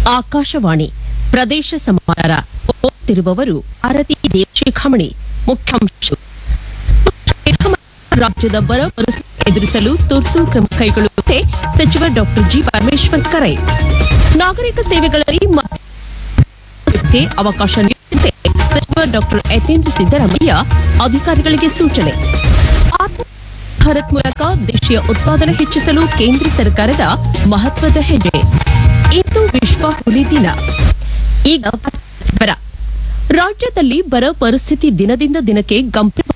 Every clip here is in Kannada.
ಆಕಾಶವಾಣಿ ಪ್ರದೇಶ ಸಮಾಚಾರ ಓದುತ್ತಿರುವವರು ಭಾರತಿ ದೇವಶಿಖಾಮಣಿ ಮುಖ್ಯಾಂಶಗಳು ರಾಜ್ಯದ ಬರ ಪರಿಸ್ಥಿತಿ ಎದುರಿಸಲು ತುರ್ತು ಕ್ರಮ ಕೈಗೊಳ್ಳುವಂತೆ ಸಚಿವ ಡಾಕ್ಟರ್ ಜಿ ಪರಮೇಶ್ವರ್ ಕರೆ ನಾಗರಿಕ ಸೇವೆಗಳಲ್ಲಿ ಮಧ್ಯಕ್ಕೆ ಅವಕಾಶ ನೀಡುವಂತೆ ಸಚಿವ ಡಾಕ್ಟರ್ ಯತೀಂದ್ರ ಸಿದ್ದರಾಮಯ್ಯ ಅಧಿಕಾರಿಗಳಿಗೆ ಸೂಚನೆ ಆತ್ಮ ಭಾರತ್ ಮೂಲಕ ದೇಶೀಯ ಉತ್ಪಾದನೆ ಹೆಚ್ಚಿಸಲು ಕೇಂದ್ರ ಸರ್ಕಾರದ ಮಹತ್ವದ ಹೆಜ್ಜೆ ಇಂದು ವಿಶ್ವ ಹುಲಿ ದಿನ ಈಗ ಬರ ರಾಜ್ಯದಲ್ಲಿ ಬರ ಪರಿಸ್ಥಿತಿ ದಿನದಿಂದ ದಿನಕ್ಕೆ ಗಂಭೀರ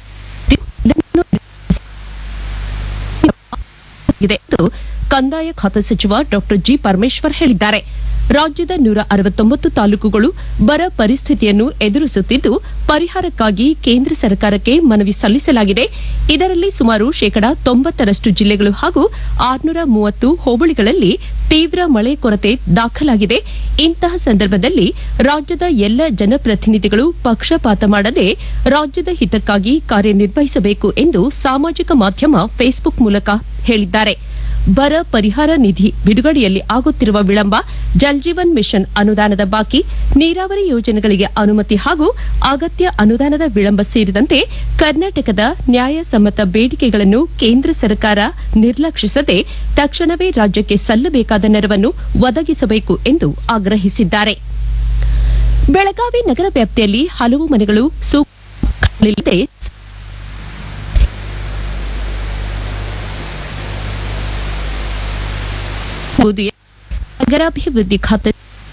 ಇದೆ ಎಂದು ಕಂದಾಯ ಖಾತೆ ಸಚಿವ ಡಾಕ್ಟರ್ ಜಿ ಪರಮೇಶ್ವರ್ ಹೇಳಿದ್ದಾರೆ ರಾಜ್ಯದ ನೂರ ಅರವತ್ತೊಂಬತ್ತು ತಾಲೂಕುಗಳು ಬರ ಪರಿಸ್ಥಿತಿಯನ್ನು ಎದುರಿಸುತ್ತಿದ್ದು ಪರಿಹಾರಕ್ಕಾಗಿ ಕೇಂದ್ರ ಸರ್ಕಾರಕ್ಕೆ ಮನವಿ ಸಲ್ಲಿಸಲಾಗಿದೆ ಇದರಲ್ಲಿ ಸುಮಾರು ಶೇಕಡಾ ತೊಂಬತ್ತರಷ್ಟು ಜಿಲ್ಲೆಗಳು ಹಾಗೂ ಆರುನೂರ ಮೂವತ್ತು ಹೋಬಳಿಗಳಲ್ಲಿ ತೀವ್ರ ಮಳೆ ಕೊರತೆ ದಾಖಲಾಗಿದೆ ಇಂತಹ ಸಂದರ್ಭದಲ್ಲಿ ರಾಜ್ಯದ ಎಲ್ಲ ಜನಪ್ರತಿನಿಧಿಗಳು ಪಕ್ಷಪಾತ ಮಾಡದೆ ರಾಜ್ಯದ ಹಿತಕ್ಕಾಗಿ ಕಾರ್ಯನಿರ್ವಹಿಸಬೇಕು ಎಂದು ಸಾಮಾಜಿಕ ಮಾಧ್ಯಮ ಫೇಸ್ಬುಕ್ ಮೂಲಕ ಹೇಳಿದ್ದಾರೆ ಬರ ಪರಿಹಾರ ನಿಧಿ ಬಿಡುಗಡೆಯಲ್ಲಿ ಆಗುತ್ತಿರುವ ವಿಳಂಬ ಜಲ್ಜೀವನ್ ಮಿಷನ್ ಅನುದಾನದ ಬಾಕಿ ನೀರಾವರಿ ಯೋಜನೆಗಳಿಗೆ ಅನುಮತಿ ಹಾಗೂ ಅಗತ್ಯ ಅನುದಾನದ ವಿಳಂಬ ಸೇರಿದಂತೆ ಕರ್ನಾಟಕದ ನ್ಯಾಯಸಮ್ಮತ ಬೇಡಿಕೆಗಳನ್ನು ಕೇಂದ್ರ ಸರ್ಕಾರ ನಿರ್ಲಕ್ಷಿಸದೆ ತಕ್ಷಣವೇ ರಾಜ್ಯಕ್ಕೆ ಸಲ್ಲಬೇಕಾದ ನೆರವನ್ನು ಒದಗಿಸಬೇಕು ಎಂದು ಆಗ್ರಹಿಸಿದ್ದಾರೆ ಬೆಳಗಾವಿ ನಗರ ವ್ಯಾಪ್ತಿಯಲ್ಲಿ ಹಲವು ಮನೆಗಳು ಸೂಕ್ಷ್ಮ ನಗರಾಭಿವೃದ್ಧಿ ಖಾತೆ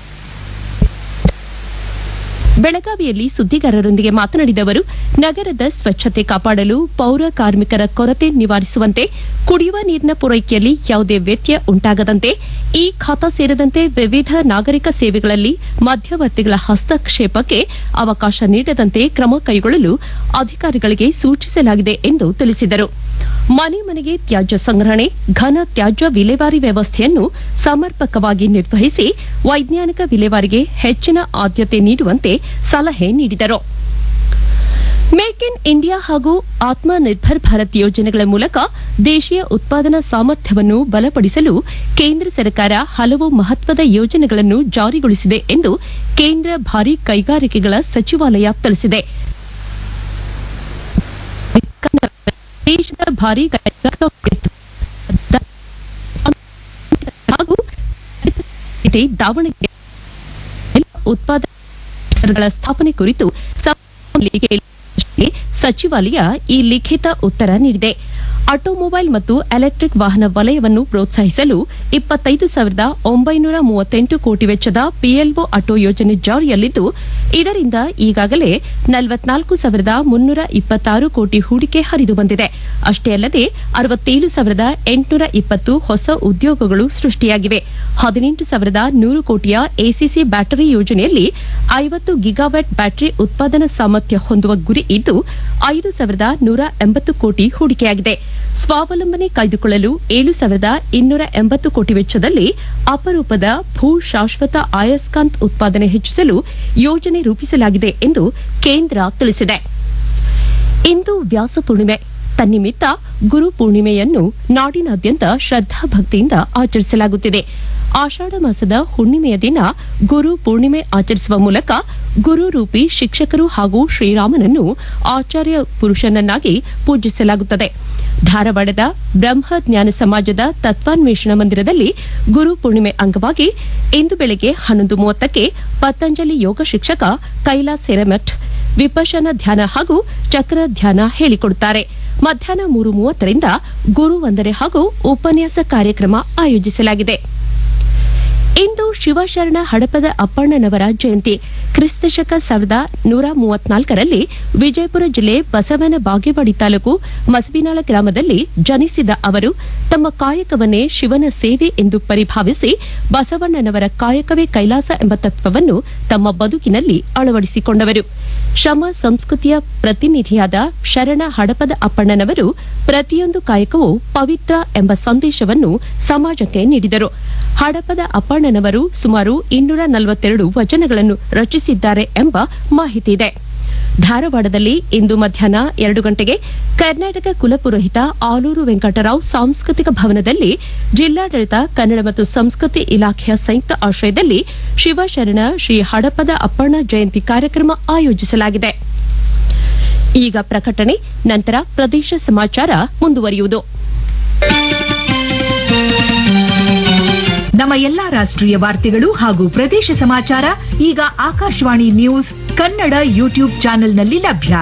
ಬೆಳಗಾವಿಯಲ್ಲಿ ಸುದ್ದಿಗಾರರೊಂದಿಗೆ ಮಾತನಾಡಿದ ಅವರು ನಗರದ ಸ್ವಚ್ಛತೆ ಕಾಪಾಡಲು ಪೌರ ಕಾರ್ಮಿಕರ ಕೊರತೆ ನಿವಾರಿಸುವಂತೆ ಕುಡಿಯುವ ನೀರಿನ ಪೂರೈಕೆಯಲ್ಲಿ ಯಾವುದೇ ವ್ಯತ್ಯಯ ಉಂಟಾಗದಂತೆ ಈ ಖಾತಾ ಸೇರಿದಂತೆ ವಿವಿಧ ನಾಗರಿಕ ಸೇವೆಗಳಲ್ಲಿ ಮಧ್ಯವರ್ತಿಗಳ ಹಸ್ತಕ್ಷೇಪಕ್ಕೆ ಅವಕಾಶ ನೀಡದಂತೆ ಕ್ರಮ ಕೈಗೊಳ್ಳಲು ಅಧಿಕಾರಿಗಳಿಗೆ ಸೂಚಿಸಲಾಗಿದೆ ಎಂದು ತಿಳಿಸಿದರು ಮನೆ ಮನೆಗೆ ತ್ಯಾಜ್ಯ ಸಂಗ್ರಹಣೆ ಘನ ತ್ಯಾಜ್ಯ ವಿಲೇವಾರಿ ವ್ಯವಸ್ಥೆಯನ್ನು ಸಮರ್ಪಕವಾಗಿ ನಿರ್ವಹಿಸಿ ವೈಜ್ಞಾನಿಕ ವಿಲೇವಾರಿಗೆ ಹೆಚ್ಚಿನ ಆದ್ಯತೆ ನೀಡುವಂತೆ ಸಲಹೆ ನೀಡಿದರು ಮೇಕ್ ಇನ್ ಇಂಡಿಯಾ ಹಾಗೂ ಆತ್ಮ ನಿರ್ಭರ್ ಭಾರತ್ ಯೋಜನೆಗಳ ಮೂಲಕ ದೇಶೀಯ ಉತ್ಪಾದನಾ ಸಾಮರ್ಥ್ಯವನ್ನು ಬಲಪಡಿಸಲು ಕೇಂದ್ರ ಸರ್ಕಾರ ಹಲವು ಮಹತ್ವದ ಯೋಜನೆಗಳನ್ನು ಜಾರಿಗೊಳಿಸಿದೆ ಎಂದು ಕೇಂದ್ರ ಭಾರೀ ಕೈಗಾರಿಕೆಗಳ ಸಚಿವಾಲಯ ತಿಳಿಸಿದೆ ದೇಶದ ಭಾರೀ ಹಾಗೂ ದಾವಣಗೆರೆ ಉತ್ಪಾದನಾ ಸ್ಥಾಪನೆ ಕುರಿತು ಸಚಿವಾಲಯ ಈ ಲಿಖಿತ ಉತ್ತರ ನೀಡಿದೆ ಆಟೋಮೊಬೈಲ್ ಮತ್ತು ಎಲೆಕ್ಟ್ರಿಕ್ ವಾಹನ ವಲಯವನ್ನು ಪ್ರೋತ್ಸಾಹಿಸಲು ಇಪ್ಪತ್ತೈದು ಸಾವಿರದ ಒಂಬೈನೂರ ಮೂವತ್ತೆಂಟು ಕೋಟಿ ವೆಚ್ಚದ ಪಿಎಲ್ಒ ಆಟೋ ಯೋಜನೆ ಜಾರಿಯಲ್ಲಿದ್ದು ಇದರಿಂದ ಈಗಾಗಲೇ ನಲವತ್ನಾಲ್ಕು ಸಾವಿರದ ಮುನ್ನೂರ ಇಪ್ಪತ್ತಾರು ಕೋಟಿ ಹೂಡಿಕೆ ಹರಿದು ಬಂದಿದೆ ಅಷ್ಟೇ ಅಲ್ಲದೆ ಅರವತ್ತೇಳು ಸಾವಿರದ ಎಂಟುನೂರ ಇಪ್ಪತ್ತು ಹೊಸ ಉದ್ಯೋಗಗಳು ಸೃಷ್ಟಿಯಾಗಿವೆ ಹದಿನೆಂಟು ಸಾವಿರದ ನೂರು ಕೋಟಿಯ ಎಸಿಸಿ ಬ್ಯಾಟರಿ ಯೋಜನೆಯಲ್ಲಿ ಐವತ್ತು ಗಿಗಾವ್ಯಾಟ್ ಬ್ಯಾಟರಿ ಉತ್ಪಾದನಾ ಸಾಮರ್ಥ್ಯ ಹೊಂದುವ ಗುರಿ ಇದ್ದು ಐದು ಸಾವಿರದ ನೂರ ಎಂಬತ್ತು ಕೋಟಿ ಹೂಡಿಕೆಯಾಗಿದೆ ಸ್ವಾವಲಂಬನೆ ಕಾಯ್ದುಕೊಳ್ಳಲು ಏಳು ಸಾವಿರದ ಇನ್ನೂರ ಎಂಬತ್ತು ಕೋಟಿ ವೆಚ್ಚದಲ್ಲಿ ಅಪರೂಪದ ಭೂ ಶಾಶ್ವತ ಅಯಸ್ಕಾಂತ್ ಉತ್ಪಾದನೆ ಹೆಚ್ಚಿಸಲು ಯೋಜನೆ ರೂಪಿಸಲಾಗಿದೆ ಎಂದು ಕೇಂದ್ರ ತಿಳಿಸಿದೆ ಇಂದು ವ್ಯಾಸ ಪೂರ್ಣಿಮೆ ತನ್ನಿಮಿತ್ತ ಗುರು ಪೂರ್ಣಿಮೆಯನ್ನು ನಾಡಿನಾದ್ಯಂತ ಶ್ರದ್ಧಾಭಕ್ತಿಯಿಂದ ಆಚರಿಸಲಾಗುತ್ತಿದೆ ಆಷಾಢ ಮಾಸದ ಹುಣ್ಣಿಮೆಯ ದಿನ ಗುರು ಪೂರ್ಣಿಮೆ ಆಚರಿಸುವ ಮೂಲಕ ಗುರು ರೂಪಿ ಶಿಕ್ಷಕರು ಹಾಗೂ ಶ್ರೀರಾಮನನ್ನು ಆಚಾರ್ಯ ಪುರುಷನನ್ನಾಗಿ ಪೂಜಿಸಲಾಗುತ್ತದೆ ಧಾರವಾಡದ ಬ್ರಹ್ಮ ಜ್ಞಾನ ಸಮಾಜದ ತತ್ವಾನ್ವೇಷಣ ಮಂದಿರದಲ್ಲಿ ಗುರು ಪೂರ್ಣಿಮೆ ಅಂಗವಾಗಿ ಇಂದು ಬೆಳಗ್ಗೆ ಹನ್ನೊಂದು ಮೂವತ್ತಕ್ಕೆ ಪತಂಜಲಿ ಯೋಗ ಶಿಕ್ಷಕ ಕೈಲಾಸ್ ಹಿರೇಮಠ್ ವಿಪಶನ ಧ್ಯಾನ ಹಾಗೂ ಚಕ್ರ ಧ್ಯಾನ ಹೇಳಿಕೊಡುತ್ತಾರೆ ಮಧ್ಯಾಹ್ನ ಮೂರು ಮೂವತ್ತರಿಂದ ಗುರು ವಂದನೆ ಹಾಗೂ ಉಪನ್ಯಾಸ ಕಾರ್ಯಕ್ರಮ ಆಯೋಜಿಸಲಾಗಿದೆ ಇಂದು ಶಿವಶರಣ ಹಡಪದ ಅಪ್ಪಣ್ಣನವರ ಜಯಂತಿ ಕ್ರಿಸ್ತಶಕ ಸಾವಿರದ ನೂರ ಮೂವತ್ನಾಲ್ಕರಲ್ಲಿ ವಿಜಯಪುರ ಜಿಲ್ಲೆ ಬಸವನ ಬಾಗೇವಾಡಿ ತಾಲೂಕು ಮಸಬಿನಾಳ ಗ್ರಾಮದಲ್ಲಿ ಜನಿಸಿದ ಅವರು ತಮ್ಮ ಕಾಯಕವನ್ನೇ ಶಿವನ ಸೇವೆ ಎಂದು ಪರಿಭಾವಿಸಿ ಬಸವಣ್ಣನವರ ಕಾಯಕವೇ ಕೈಲಾಸ ಎಂಬ ತತ್ವವನ್ನು ತಮ್ಮ ಬದುಕಿನಲ್ಲಿ ಅಳವಡಿಸಿಕೊಂಡವರು ಶ್ರಮ ಸಂಸ್ಕೃತಿಯ ಪ್ರತಿನಿಧಿಯಾದ ಶರಣ ಹಡಪದ ಅಪ್ಪಣ್ಣನವರು ಪ್ರತಿಯೊಂದು ಕಾಯಕವೂ ಪವಿತ್ರ ಎಂಬ ಸಂದೇಶವನ್ನು ಸಮಾಜಕ್ಕೆ ನೀಡಿದರು ಹಡಪದ ಅಪ್ಪಣ್ಣನವರು ಸುಮಾರು ಇನ್ನೂರ ನಲವತ್ತೆರಡು ವಚನಗಳನ್ನು ರಚಿಸಿದ್ದಾರೆ ಎಂಬ ಮಾಹಿತಿ ಇದೆ ಧಾರವಾಡದಲ್ಲಿ ಇಂದು ಮಧ್ಯಾಹ್ನ ಎರಡು ಗಂಟೆಗೆ ಕರ್ನಾಟಕ ಕುಲಪುರೋಹಿತ ಆಲೂರು ವೆಂಕಟರಾವ್ ಸಾಂಸ್ಕೃತಿಕ ಭವನದಲ್ಲಿ ಜಿಲ್ಲಾಡಳಿತ ಕನ್ನಡ ಮತ್ತು ಸಂಸ್ಕೃತಿ ಇಲಾಖೆಯ ಸಂಯುಕ್ತ ಆಶ್ರಯದಲ್ಲಿ ಶಿವಶರಣ ಶ್ರೀ ಹಡಪದ ಅಪ್ಪಣ್ಣ ಜಯಂತಿ ಕಾರ್ಯಕ್ರಮ ಆಯೋಜಿಸಲಾಗಿದೆ ಈಗ ಪ್ರಕಟಣೆ ನಂತರ ಪ್ರದೇಶ ಸಮಾಚಾರ ಮುಂದುವರಿಯುವುದು ನಮ್ಮ ಎಲ್ಲಾ ರಾಷ್ಟ್ರೀಯ ವಾರ್ತೆಗಳು ಹಾಗೂ ಪ್ರದೇಶ ಸಮಾಚಾರ ಈಗ ಆಕಾಶವಾಣಿ ನ್ಯೂಸ್ ಕನ್ನಡ ಯೂಟ್ಯೂಬ್ ಚಾನೆಲ್ನಲ್ಲಿ ಲಭ್ಯ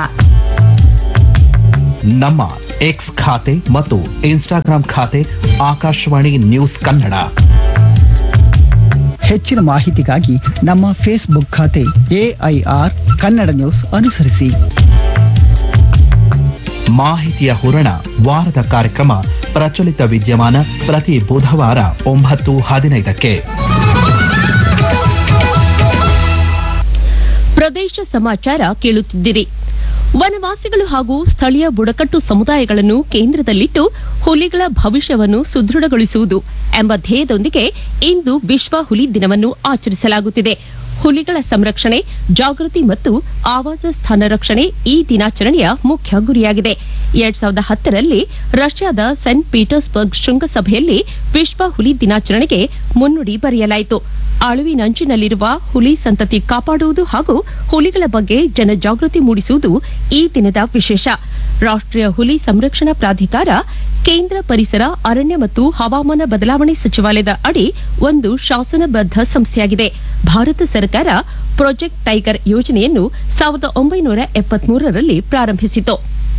ನಮ್ಮ ಎಕ್ಸ್ ಖಾತೆ ಮತ್ತು ಇನ್ಸ್ಟಾಗ್ರಾಂ ಖಾತೆ ಆಕಾಶವಾಣಿ ನ್ಯೂಸ್ ಕನ್ನಡ ಹೆಚ್ಚಿನ ಮಾಹಿತಿಗಾಗಿ ನಮ್ಮ ಫೇಸ್ಬುಕ್ ಖಾತೆ ಎಐಆರ್ ಕನ್ನಡ ನ್ಯೂಸ್ ಅನುಸರಿಸಿ ಮಾಹಿತಿಯ ಹೂರಣ ವಾರದ ಕಾರ್ಯಕ್ರಮ ಪ್ರಚಲಿತ ವಿದ್ಯಮಾನ ಪ್ರತಿ ಬುಧವಾರ ಒಂಬತ್ತು ಹದಿನೈದಕ್ಕೆ ಪ್ರದೇಶ ಸಮಾಚಾರ ಕೇಳುತ್ತಿದ್ದಿರಿ ವನವಾಸಿಗಳು ಹಾಗೂ ಸ್ಥಳೀಯ ಬುಡಕಟ್ಟು ಸಮುದಾಯಗಳನ್ನು ಕೇಂದ್ರದಲ್ಲಿಟ್ಟು ಹುಲಿಗಳ ಭವಿಷ್ಯವನ್ನು ಸುದೃಢಗೊಳಿಸುವುದು ಎಂಬ ಧ್ಯೇಯದೊಂದಿಗೆ ಇಂದು ವಿಶ್ವ ಹುಲಿ ದಿನವನ್ನು ಆಚರಿಸಲಾಗುತ್ತಿದೆ ಹುಲಿಗಳ ಸಂರಕ್ಷಣೆ ಜಾಗೃತಿ ಮತ್ತು ಆವಾಸ ಸ್ಥಾನ ರಕ್ಷಣೆ ಈ ದಿನಾಚರಣೆಯ ಮುಖ್ಯ ಗುರಿಯಾಗಿದೆ ಎರಡ್ ಸಾವಿರದ ಹತ್ತರಲ್ಲಿ ರಷ್ಯಾದ ಸೆಂಟ್ ಪೀಟರ್ಸ್ಬರ್ಗ್ ಶೃಂಗಸಭೆಯಲ್ಲಿ ವಿಶ್ವ ಹುಲಿ ದಿನಾಚರಣೆಗೆ ಮುನ್ನುಡಿ ಬರೆಯಲಾಯಿತು ಅಳುವಿನಂಚಿನಲ್ಲಿರುವ ಹುಲಿ ಸಂತತಿ ಕಾಪಾಡುವುದು ಹಾಗೂ ಹುಲಿಗಳ ಬಗ್ಗೆ ಜನಜಾಗೃತಿ ಮೂಡಿಸುವುದು ಈ ದಿನದ ವಿಶೇಷ ರಾಷ್ಟ್ರೀಯ ಹುಲಿ ಸಂರಕ್ಷಣಾ ಪ್ರಾಧಿಕಾರ ಕೇಂದ್ರ ಪರಿಸರ ಅರಣ್ಯ ಮತ್ತು ಹವಾಮಾನ ಬದಲಾವಣೆ ಸಚಿವಾಲಯದ ಅಡಿ ಒಂದು ಶಾಸನಬದ್ಧ ಸಂಸ್ಥೆಯಾಗಿದೆ ಭಾರತ ಸರ್ಕಾರ ಪ್ರಾಜೆಕ್ಟ್ ಟೈಗರ್ ಯೋಜನೆಯನ್ನು ಸಾವಿರದ ಒಂಬೈನೂರ ಎಪ್ಪತ್ಮೂರರಲ್ಲಿ ಪ್ರಾರಂಭಿಸಿತು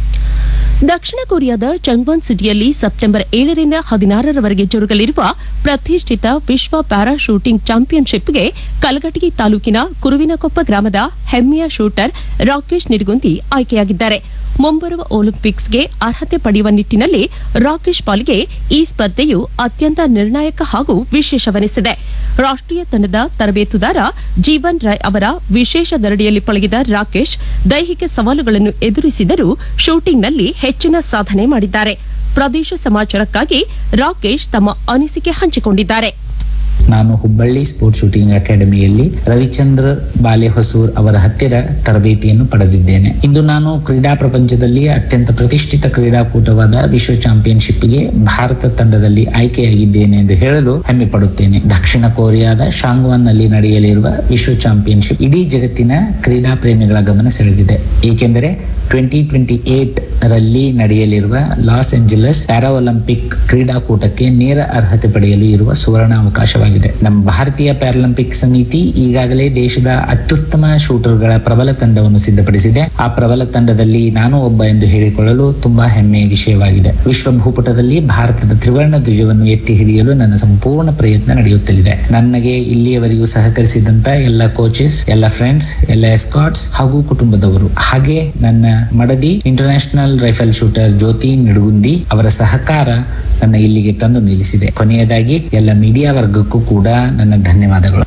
ದಕ್ಷಿಣ ಕೊರಿಯಾದ ಚಂಗ್ವನ್ ಸಿಟಿಯಲ್ಲಿ ಸೆಪ್ಟೆಂಬರ್ ಏಳರಿಂದ ಹದಿನಾರರವರೆಗೆ ಜರುಗಲಿರುವ ಪ್ರತಿಷ್ಠಿತ ವಿಶ್ವ ಪ್ಯಾರಾ ಶೂಟಿಂಗ್ ಚಾಂಪಿಯನ್ಶಿಪ್ಗೆ ಕಲಘಟಗಿ ತಾಲೂಕಿನ ಕುರುವಿನಕೊಪ್ಪ ಗ್ರಾಮದ ಹೆಮ್ಮೆಯ ಶೂಟರ್ ರಾಕೇಶ್ ನಿಡಗುಂದಿ ಆಯ್ಕೆಯಾಗಿದ್ದಾರೆ ಮುಂಬರುವ ಒಲಿಂಪಿಕ್ಸ್ಗೆ ಅರ್ಹತೆ ಪಡೆಯುವ ನಿಟ್ಟಿನಲ್ಲಿ ರಾಕೇಶ್ ಪಾಲ್ಗೆ ಈ ಸ್ಪರ್ಧೆಯು ಅತ್ಯಂತ ನಿರ್ಣಾಯಕ ಹಾಗೂ ವಿಶೇಷವೆನಿಸಿದೆ ರಾಷ್ಟ್ರೀಯ ತಂಡದ ತರಬೇತುದಾರ ಜೀವನ್ ರಾಯ್ ಅವರ ವಿಶೇಷ ದರಡಿಯಲ್ಲಿ ಪಳಗಿದ ರಾಕೇಶ್ ದೈಹಿಕ ಸವಾಲುಗಳನ್ನು ಎದುರಿಸಿದರೂ ಶೂಟಿಂಗ್ನಲ್ಲಿ ಹೆಚ್ಚಿನ ಸಾಧನೆ ಮಾಡಿದ್ದಾರೆ ಪ್ರದೇಶ ಸಮಾಚಾರಕ್ಕಾಗಿ ರಾಕೇಶ್ ತಮ್ಮ ಅನಿಸಿಕೆ ಹಂಚಿಕೊಂಡಿದ್ದಾರೆ ನಾನು ಹುಬ್ಬಳ್ಳಿ ಸ್ಪೋರ್ಟ್ಸ್ ಶೂಟಿಂಗ್ ಅಕಾಡೆಮಿಯಲ್ಲಿ ರವಿಚಂದ್ರ ಬಾಲೆಹೊಸೂರ್ ಅವರ ಹತ್ತಿರ ತರಬೇತಿಯನ್ನು ಪಡೆದಿದ್ದೇನೆ ಇಂದು ನಾನು ಕ್ರೀಡಾ ಪ್ರಪಂಚದಲ್ಲಿ ಅತ್ಯಂತ ಪ್ರತಿಷ್ಠಿತ ಕ್ರೀಡಾಕೂಟವಾದ ವಿಶ್ವ ಚಾಂಪಿಯನ್ಶಿಪ್ಗೆ ಭಾರತ ತಂಡದಲ್ಲಿ ಆಯ್ಕೆಯಾಗಿದ್ದೇನೆ ಎಂದು ಹೇಳಲು ಹೆಮ್ಮೆ ಪಡುತ್ತೇನೆ ದಕ್ಷಿಣ ಕೊರಿಯಾದ ಶಾಂಗ್ವಾನ್ ನಲ್ಲಿ ನಡೆಯಲಿರುವ ವಿಶ್ವ ಚಾಂಪಿಯನ್ಶಿಪ್ ಇಡೀ ಜಗತ್ತಿನ ಕ್ರೀಡಾ ಪ್ರೇಮಿಗಳ ಗಮನ ಸೆಳೆದಿದೆ ಏಕೆಂದರೆ ಟ್ವೆಂಟಿ ಟ್ವೆಂಟಿ ಏಟ್ ರಲ್ಲಿ ನಡೆಯಲಿರುವ ಲಾಸ್ ಏಂಜಲಸ್ ಪ್ಯಾರಾ ಒಲಿಂಪಿಕ್ ಕ್ರೀಡಾಕೂಟಕ್ಕೆ ನೇರ ಅರ್ಹತೆ ಪಡೆಯಲು ಇರುವ ಸುವರ್ಣ ಅವಕಾಶವಾಗಿದೆ ನಮ್ಮ ಭಾರತೀಯ ಪ್ಯಾರಾಲಿಂಪಿಕ್ ಸಮಿತಿ ಈಗಾಗಲೇ ದೇಶದ ಅತ್ಯುತ್ತಮ ಶೂಟರ್ಗಳ ಪ್ರಬಲ ತಂಡವನ್ನು ಸಿದ್ಧಪಡಿಸಿದೆ ಆ ಪ್ರಬಲ ತಂಡದಲ್ಲಿ ನಾನು ಒಬ್ಬ ಎಂದು ಹೇಳಿಕೊಳ್ಳಲು ತುಂಬಾ ಹೆಮ್ಮೆಯ ವಿಷಯವಾಗಿದೆ ವಿಶ್ವ ಭೂಪಟದಲ್ಲಿ ಭಾರತದ ತ್ರಿವರ್ಣ ಧ್ವಜವನ್ನು ಎತ್ತಿ ಹಿಡಿಯಲು ನನ್ನ ಸಂಪೂರ್ಣ ಪ್ರಯತ್ನ ನಡೆಯುತ್ತಲಿದೆ ನನಗೆ ಇಲ್ಲಿಯವರೆಗೂ ಸಹಕರಿಸಿದಂತ ಎಲ್ಲ ಕೋಚಸ್ ಎಲ್ಲ ಫ್ರೆಂಡ್ಸ್ ಎಲ್ಲ ಎಸ್ಕಾಟ್ಸ್ ಹಾಗೂ ಕುಟುಂಬದವರು ಹಾಗೆ ನನ್ನ ಮಡದಿ international rifle shooter Jyothi Nidugundi ಅವರ ಸಹಕಾರ ನನ್ನ ಇಲ್ಲಿಗೆ ತಂದು ನಿಲ್ಲಿಸಿದೆ ಕೊನೆಯದಾಗಿ ಎಲ್ಲ ಮೀಡಿಯಾ ವರ್ಗಕ್ಕೂ ಕೂಡ ನನ್ನ ಧನ್ಯವಾದಗಳು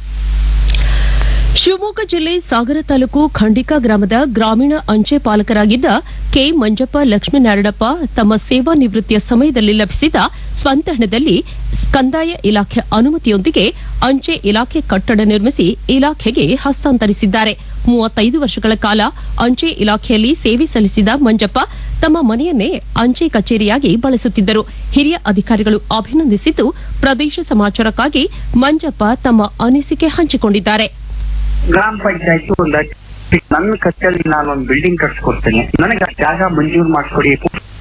ಶಿವಮೊಗ್ಗ ಜಿಲ್ಲೆ ಸಾಗರ ತಾಲೂಕು ಖಂಡಿಕಾ ಗ್ರಾಮದ ಗ್ರಾಮೀಣ ಅಂಚೆ ಪಾಲಕರಾಗಿದ್ದ ಕೆ ಮಂಜಪ್ಪ ಲಕ್ಷ್ಮೀನಾರಾಯಣಪ್ಪ ತಮ್ಮ ಸೇವಾ ನಿವೃತ್ತಿಯ ಸಮಯದಲ್ಲಿ ಲಭಿಸಿದ ಸ್ವಂತ ಹಣದಲ್ಲಿ ಕಂದಾಯ ಇಲಾಖೆ ಅನುಮತಿಯೊಂದಿಗೆ ಅಂಚೆ ಇಲಾಖೆ ಕಟ್ಟಡ ನಿರ್ಮಿಸಿ ಇಲಾಖೆಗೆ ಹಸ್ತಾಂತರಿಸಿದ್ದಾರೆ ಮೂವತ್ತೈದು ವರ್ಷಗಳ ಕಾಲ ಅಂಚೆ ಇಲಾಖೆಯಲ್ಲಿ ಸೇವೆ ಸಲ್ಲಿಸಿದ ಮಂಜಪ್ಪ ತಮ್ಮ ಮನೆಯನ್ನೇ ಅಂಚೆ ಕಚೇರಿಯಾಗಿ ಬಳಸುತ್ತಿದ್ದರು ಹಿರಿಯ ಅಧಿಕಾರಿಗಳು ಅಭಿನಂದಿಸಿದ್ದು ಪ್ರದೇಶ ಸಮಾಚಾರಕ್ಕಾಗಿ ಮಂಜಪ್ಪ ತಮ್ಮ ಅನಿಸಿಕೆ ಹಂಚಿಕೊಂಡಿದ್ದಾರೆ ಗ್ರಾಮ ಪಂಚಾಯತ್ ಒಂದು ನನ್ನ ಖರ್ಚಲ್ಲಿ ನಾನು ಒಂದು ಬಿಲ್ಡಿಂಗ್ ಕಟ್ಸ್ಕೊಡ್ತೇನೆ ನನಗೆ ಆ ಜಾಗ ಮಂಜೂರು ಮಾಡಿಸ್ಕೊಡಿ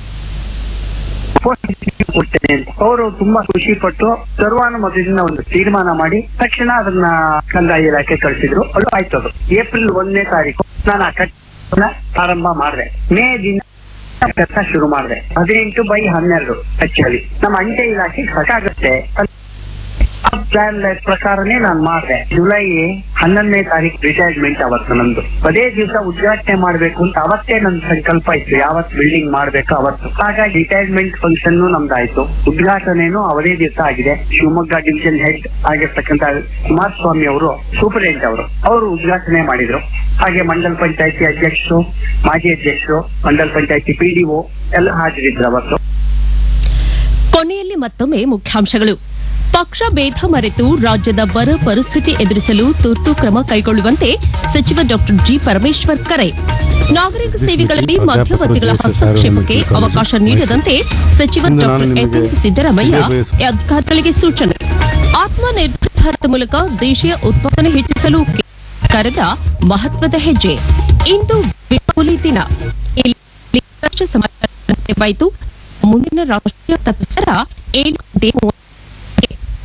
ಕೊಡ್ತೇನೆ ಅಂತ ಅವರು ತುಂಬಾ ಖುಷಿ ಪಟ್ಟು ಸರ್ವಾನುಮತದಿಂದ ಒಂದು ತೀರ್ಮಾನ ಮಾಡಿ ತಕ್ಷಣ ಅದನ್ನ ಕಂದಾಯ ಇಲಾಖೆ ಕಳಿಸಿದ್ರು ಅದು ಆಯ್ತು ಅದು ಏಪ್ರಿಲ್ ಒಂದನೇ ತಾರೀಕು ನಾನು ಆ ಕಟ್ಟಡ ಪ್ರಾರಂಭ ಮಾಡಿದೆ ಮೇ ದಿನ ಕೆಲಸ ಶುರು ಮಾಡಿದೆ ಹದಿನೆಂಟು ಬೈ ಹನ್ನೆರಡು ಆಕ್ಚುಲಿ ನಮ್ಮ ಅಂಚೆ ಇಲಾಖೆ ಸಾಕಾಗುತ್ತೆ ಪ್ಲಾನ್ ಪ್ರಕಾರನೇ ನಾನು ಮಾಡಿದೆ ಜುಲೈ ಹನ್ನೊಂದನೇ ತಾರೀಕು ರಿಟೈರ್ಮೆಂಟ್ ಅವತ್ತು ನಂದು ಅದೇ ದಿವಸ ಉದ್ಘಾಟನೆ ಮಾಡ್ಬೇಕು ಅಂತ ಅವತ್ತೇ ನನ್ ಸಂಕಲ್ಪ ಇತ್ತು ಯಾವತ್ ಬಿಲ್ಡಿಂಗ್ ಮಾಡ್ಬೇಕು ಅವತ್ತು ಹಾಗಾಗಿ ರಿಟೈರ್ಮೆಂಟ್ ಫಂಕ್ಷನ್ ನಮ್ದಾಯ್ತು ಉದ್ಘಾಟನೆನೂ ಅವದೇ ದಿವಸ ಆಗಿದೆ ಶಿವಮೊಗ್ಗ ಡಿವಿಷನ್ ಹೆಡ್ ಆಗಿರ್ತಕ್ಕಂಥ ಕುಮಾರಸ್ವಾಮಿ ಅವರು ಸೂಪರಿಂಟೆಂಡೆಂಟ್ ಅವರು ಅವರು ಉದ್ಘಾಟನೆ ಮಾಡಿದ್ರು ಹಾಗೆ ಮಂಡಲ್ ಪಂಚಾಯತಿ ಅಧ್ಯಕ್ಷರು ಮಾಜಿ ಅಧ್ಯಕ್ಷರು ಮಂಡಲ್ ಪಂಚಾಯತಿ ಪಿಡಿಒ ಎಲ್ಲ ಹಾಜರಿದ್ರು ಅವತ್ತು ಕೊನೆಯಲ್ಲಿ ಮತ್ತೊಮ್ಮೆ ಮುಖ್ಯಾಂಶಗಳು ಪಕ್ಷ ಭೇದ ಮರೆತು ರಾಜ್ಯದ ಬರ ಪರಿಸ್ಥಿತಿ ಎದುರಿಸಲು ತುರ್ತು ಕ್ರಮ ಕೈಗೊಳ್ಳುವಂತೆ ಸಚಿವ ಡಾ ಜಿ ಪರಮೇಶ್ವರ್ ಕರೆ ನಾಗರಿಕ ಸೇವೆಗಳಲ್ಲಿ ಮಧ್ಯವರ್ತಿಗಳ ಹಸ್ತಕ್ಷೇಪಕ್ಕೆ ಅವಕಾಶ ನೀಡದಂತೆ ಸಚಿವ ಇಂದು ಡಾಕ್ಟರ್ ನಾನು ನಿಮಗೆ ಎಸ್ ಸಿದ್ದರಾಮಯ್ಯ ತಿಳಿಯಬಯಸು- ಅಧಿಕಾರಿಗಳಿಗೆ ಸೂಚನೆ ಆತ್ಮನಿರ್ಭರ ಭಾರತ ಮೂಲಕ ದೇಶೀಯ ಉತ್ಪಾದನೆ ಹೆಚ್ಚಿಸಲು ಕರೆದ ಮಹತ್ವದ ಹೆಜ್ಜೆ ಇಂದು ವಿಪುಲಿ ದಿನ ಇಲ್ಲಿ ರಾಷ್ಟ್ರ ಸಮಾಚಾರ ಅಂತ್ಯವಾಯಿತು. ಮುಂದಿನ ರಾಷ್ಟ್ರೀಯ ತಪ್ಪಿಸರ ಏಳು ಗಂಟೆ ಮೂವತ್ತು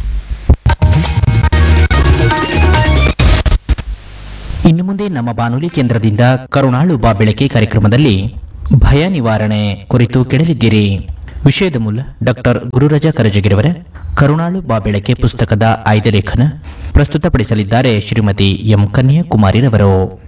ಇನ್ನು ಮುಂದೆ ನಮ್ಮ ಬಾನುಲಿ ಕೇಂದ್ರದಿಂದ ಕರುಣಾಳು ಬಾ ಬೆಳಕೆ ಕಾರ್ಯಕ್ರಮದಲ್ಲಿ ಭಯ ನಿವಾರಣೆ ಕುರಿತು ಕೇಳಲಿದ್ದೀರಿ ವಿಷಯದ ಮೂಲ ಡಾಕ್ಟರ್ ಗುರುರಾಜ ಕರಜಗಿರವರ ಕರುಣಾಳು ಬಾ ಬೆಳಕೆ ಪುಸ್ತಕದ ಆಯ್ದ ಲೇಖನ ಪ್ರಸ್ತುತಪಡಿಸಲಿದ್ದಾರೆ ಶ್ರೀಮತಿ ಎಂ ಕನ್ಯಾಕುಮಾರಿರವರು